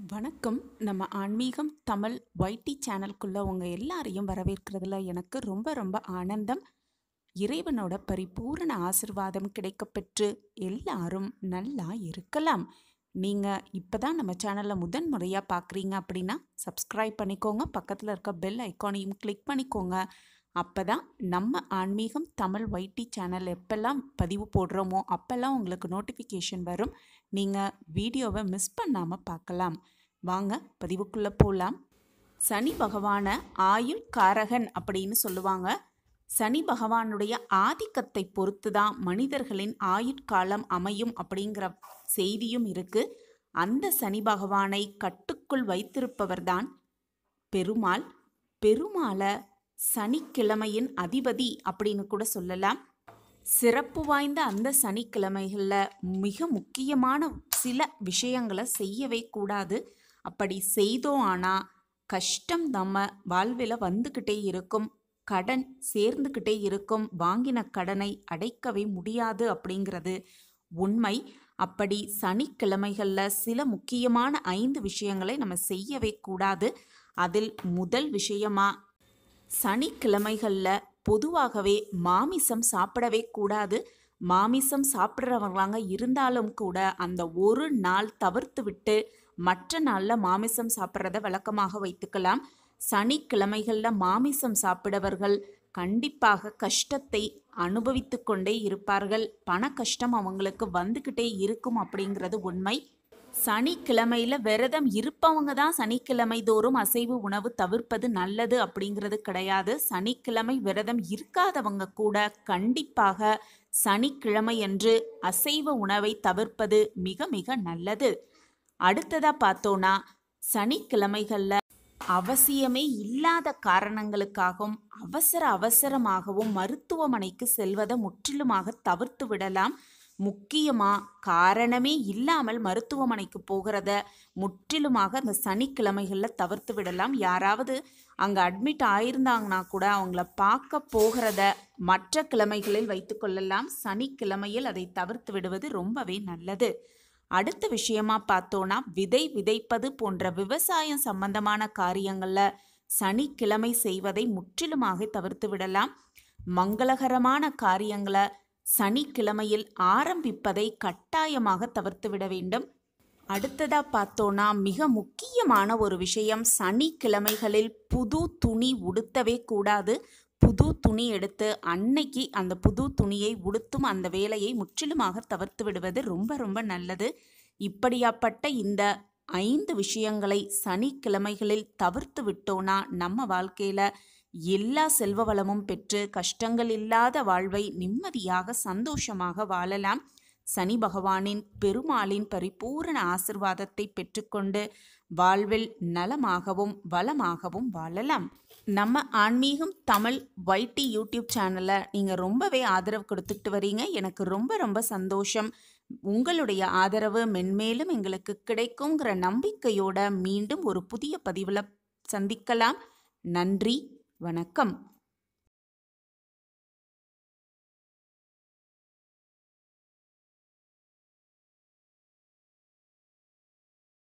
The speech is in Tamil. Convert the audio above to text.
வணக்கம் நம்ம ஆன்மீகம் தமிழ் ஒய்டி சேனலுக்குள்ள உங்க எல்லாரையும் வரவேற்கிறதுல எனக்கு ரொம்ப ரொம்ப ஆனந்தம் இறைவனோட பரிபூரண ஆசிர்வாதம் கிடைக்கப்பெற்று எல்லாரும் நல்லா இருக்கலாம் நீங்க இப்பதான் நம்ம சேனலை முதன் முறையா பார்க்குறீங்க அப்படின்னா சப்ஸ்கிரைப் பண்ணிக்கோங்க பக்கத்தில் இருக்க பெல் ஐக்கானையும் கிளிக் பண்ணிக்கோங்க அப்பதான் நம்ம ஆன்மீகம் தமிழ் ஒய்டி சேனல் எப்பெல்லாம் பதிவு போடுறோமோ அப்பெல்லாம் உங்களுக்கு நோட்டிஃபிகேஷன் வரும் நீங்கள் வீடியோவை மிஸ் பண்ணாமல் பார்க்கலாம் வாங்க பதிவுக்குள்ளே போகலாம் சனி பகவானை ஆயுள் காரகன் அப்படின்னு சொல்லுவாங்க சனி பகவானுடைய ஆதிக்கத்தை பொறுத்து தான் மனிதர்களின் ஆயுட்காலம் அமையும் அப்படிங்கிற செய்தியும் இருக்கு அந்த சனி பகவானை கட்டுக்குள் வைத்திருப்பவர்தான் பெருமாள் பெருமாளை சனிக்கிழமையின் அதிபதி அப்படின்னு கூட சொல்லலாம் சிறப்பு வாய்ந்த அந்த சனிக்கிழமைகளில் மிக முக்கியமான சில விஷயங்களை செய்யவே கூடாது அப்படி செய்தோம் ஆனால் கஷ்டம் நம்ம வாழ்வில் வந்துக்கிட்டே இருக்கும் கடன் சேர்ந்துக்கிட்டே இருக்கும் வாங்கின கடனை அடைக்கவே முடியாது அப்படிங்கிறது உண்மை அப்படி சனிக்கிழமைகளில் சில முக்கியமான ஐந்து விஷயங்களை நம்ம செய்யவே கூடாது அதில் முதல் விஷயமா சனிக்கிழமைகளில் பொதுவாகவே மாமிசம் சாப்பிடவே கூடாது மாமிசம் சாப்பிட்றவங்களாங்க இருந்தாலும் கூட அந்த ஒரு நாள் தவிர்த்து விட்டு மற்ற நாளில் மாமிசம் சாப்பிட்றத வழக்கமாக வைத்துக்கலாம் சனிக்கிழமைகளில் மாமிசம் சாப்பிடவர்கள் கண்டிப்பாக கஷ்டத்தை அனுபவித்து கொண்டே இருப்பார்கள் பண கஷ்டம் அவங்களுக்கு வந்துக்கிட்டே இருக்கும் அப்படிங்கிறது உண்மை சனிக்கிழமையில விரதம் இருப்பவங்க தான் சனிக்கிழமை தோறும் அசைவு உணவு தவிர்ப்பது நல்லது அப்படிங்கிறது கிடையாது சனிக்கிழமை விரதம் இருக்காதவங்க கூட கண்டிப்பாக சனிக்கிழமை என்று அசைவ உணவை தவிர்ப்பது மிக மிக நல்லது அடுத்ததா பார்த்தோன்னா சனிக்கிழமைகளில் அவசியமே இல்லாத காரணங்களுக்காகவும் அவசர அவசரமாகவும் மருத்துவமனைக்கு செல்வதை முற்றிலுமாக தவிர்த்து விடலாம் முக்கியமாக காரணமே இல்லாமல் மருத்துவமனைக்கு போகிறத முற்றிலுமாக அந்த சனிக்கிழமைகளில் தவிர்த்து விடலாம் யாராவது அங்கே அட்மிட் ஆயிருந்தாங்கன்னா கூட அவங்கள பார்க்க போகிறத மற்ற கிழமைகளில் வைத்துக்கொள்ளலாம் சனிக்கிழமையில் அதை தவிர்த்து விடுவது ரொம்பவே நல்லது அடுத்த விஷயமா பார்த்தோன்னா விதை விதைப்பது போன்ற விவசாயம் சம்பந்தமான காரியங்களில் சனிக்கிழமை செய்வதை முற்றிலுமாக தவிர்த்து விடலாம் மங்களகரமான காரியங்களை சனிக்கிழமையில் ஆரம்பிப்பதை கட்டாயமாக தவிர்த்து விட வேண்டும் அடுத்ததா பார்த்தோன்னா மிக முக்கியமான ஒரு விஷயம் சனிக்கிழமைகளில் புது துணி உடுத்தவே கூடாது புது துணி எடுத்து அன்னைக்கு அந்த புது துணியை உடுத்தும் அந்த வேலையை முற்றிலுமாக தவிர்த்து விடுவது ரொம்ப ரொம்ப நல்லது இப்படியாப்பட்ட இந்த ஐந்து விஷயங்களை சனிக்கிழமைகளில் தவிர்த்து விட்டோன்னா நம்ம வாழ்க்கையில் எல்லா செல்வ வளமும் பெற்று கஷ்டங்கள் இல்லாத வாழ்வை நிம்மதியாக சந்தோஷமாக வாழலாம் சனி பகவானின் பெருமாளின் பரிபூரண ஆசிர்வாதத்தை பெற்றுக்கொண்டு வாழ்வில் நலமாகவும் வளமாகவும் வாழலாம் நம்ம ஆன்மீகம் தமிழ் வைட்டி யூடியூப் சேனலை நீங்கள் ரொம்பவே ஆதரவு கொடுத்துட்டு வரீங்க எனக்கு ரொம்ப ரொம்ப சந்தோஷம் உங்களுடைய ஆதரவு மென்மேலும் எங்களுக்கு கிடைக்குங்கிற நம்பிக்கையோட மீண்டும் ஒரு புதிய பதிவில் சந்திக்கலாம் நன்றி வணக்கம்